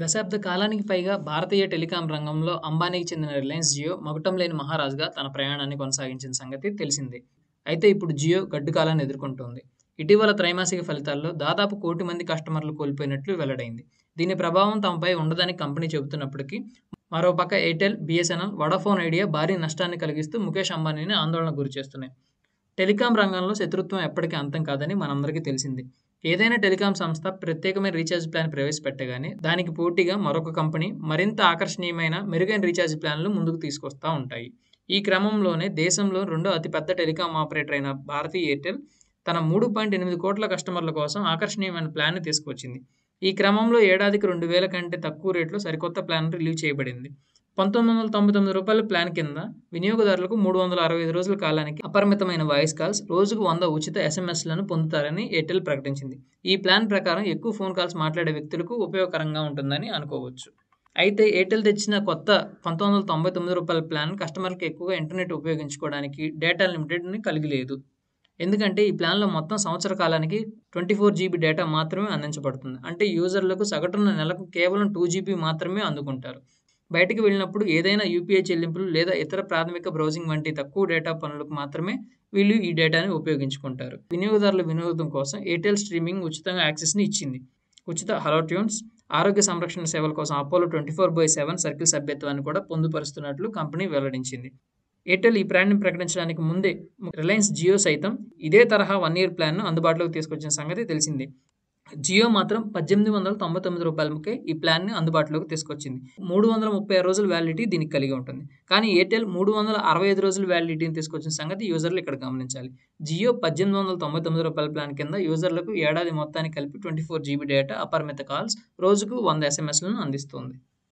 దశాబ్ద కాలానికి పైగా భారతీయ టెలికాం రంగంలో అంబానీకి చెందిన రిలయన్స్ జియో మకుటం లేని మహారాజుగా తన ప్రయాణాన్ని కొనసాగించిన సంగతి తెలిసిందే అయితే ఇప్పుడు జియో గడ్డు కాలాన్ని ఎదుర్కొంటోంది ఇటీవల త్రైమాసిక ఫలితాల్లో దాదాపు కోటి మంది కస్టమర్లు కోల్పోయినట్లు వెల్లడైంది దీని ప్రభావం తమపై ఉండదని కంపెనీ చెబుతున్నప్పటికీ మరోపక్క ఎయిర్టెల్ బిఎస్ఎన్ఎల్ వడాఫోన్ ఐడియా భారీ నష్టాన్ని కలిగిస్తూ ముఖేష్ అంబానీని ఆందోళనకు గురిచేస్తున్నాయి టెలికాం రంగంలో శత్రుత్వం ఎప్పటికీ అంతం కాదని మనందరికీ తెలిసింది ఏదైనా టెలికాం సంస్థ ప్రత్యేకమైన రీఛార్జ్ ప్లాన్ ప్రవేశపెట్టగానే దానికి పోటీగా మరొక కంపెనీ మరింత ఆకర్షణీయమైన మెరుగైన రీఛార్జ్ ప్లాన్లు ముందుకు తీసుకొస్తూ ఉంటాయి ఈ క్రమంలోనే దేశంలో రెండో అతిపెద్ద టెలికాం ఆపరేటర్ అయిన భారతీ ఎయిర్టెల్ తన మూడు పాయింట్ ఎనిమిది కోట్ల కస్టమర్ల కోసం ఆకర్షణీయమైన ప్లాన్ని తీసుకొచ్చింది ఈ క్రమంలో ఏడాదికి రెండు వేల కంటే తక్కువ రేట్లో సరికొత్త ప్లాన్ రిలీవ్ చేయబడింది పంతొమ్మిది వందల తొంభై తొమ్మిది రూపాయల ప్లాన్ కింద వినియోగదారులకు మూడు వందల అరవై ఐదు రోజుల కాలానికి అపరిమితమైన వాయిస్ కాల్స్ రోజుకు వంద ఉచిత ఎస్ఎంఎస్లను పొందుతారని ఎయిర్టెల్ ప్రకటించింది ఈ ప్లాన్ ప్రకారం ఎక్కువ ఫోన్ కాల్స్ మాట్లాడే వ్యక్తులకు ఉపయోగకరంగా ఉంటుందని అనుకోవచ్చు అయితే ఎయిర్టెల్ తెచ్చిన కొత్త పంతొమ్మిది వందల తొంభై తొమ్మిది రూపాయల ప్లాన్ కస్టమర్కి ఎక్కువగా ఇంటర్నెట్ ఉపయోగించుకోవడానికి డేటా లిమిటెడ్ని కలిగి లేదు ఎందుకంటే ఈ ప్లాన్లో మొత్తం సంవత్సర కాలానికి ట్వంటీ ఫోర్ జీబీ డేటా మాత్రమే అందించబడుతుంది అంటే యూజర్లకు సగటున నెలకు కేవలం టూ జీబీ మాత్రమే అందుకుంటారు బయటికి వెళ్ళినప్పుడు ఏదైనా యూపీఐ చెల్లింపులు లేదా ఇతర ప్రాథమిక బ్రౌజింగ్ వంటి తక్కువ డేటా పనులకు మాత్రమే వీళ్ళు ఈ డేటాని ఉపయోగించుకుంటారు వినియోగదారుల వినోదం కోసం ఎయిర్టెల్ స్ట్రీమింగ్ ఉచితంగా యాక్సెస్ని ఇచ్చింది ఉచిత హలో ట్యూన్స్ ఆరోగ్య సంరక్షణ సేవల కోసం Apollo twenty four by seven circle సభ్యత్వాన్ని కూడా పొందుపరుస్తున్నట్లు కంపెనీ వెల్లడించింది ఎయిర్టెల్ ఈ ప్లాన్ని ప్రకటించడానికి ముందే రిలయన్స్ జియో సైతం ఇదే తరహా వన్ ఇయర్ ప్లాన్ను అందుబాటులోకి తీసుకొచ్చిన సంగతి తెలిసింది జియో మాత్రం పద్దెనిమిది వందల తొంభై తొమ్మిది రూపాయలకే ఈ ప్లాన్ని అందుబాటులోకి తీసుకొచ్చింది మూడు వందల ముప్పై ఆరు రోజుల వ్యాలిడిటీ దీనికి కలిగి ఉంటుంది కానీ ఎయిర్టెల్ మూడు వందల అరవై ఐదు రోజుల వ్యాలిడిటీని తీసుకొచ్చిన సంగతి యూజర్లు ఇక్కడ గమనించాలి జియో పద్దెనిమిది వందల తొంభై తొమ్మిది రూపాయల ప్లాన్ కింద యూజర్లకు ఏడాది మొత్తానికి కలిపి ట్వంటీ ఫోర్ జీబీ డేటా అపరిమిత కాల్స్ రోజుకు వంద ఎస్ఎంఎస్లను అందిస్తుంది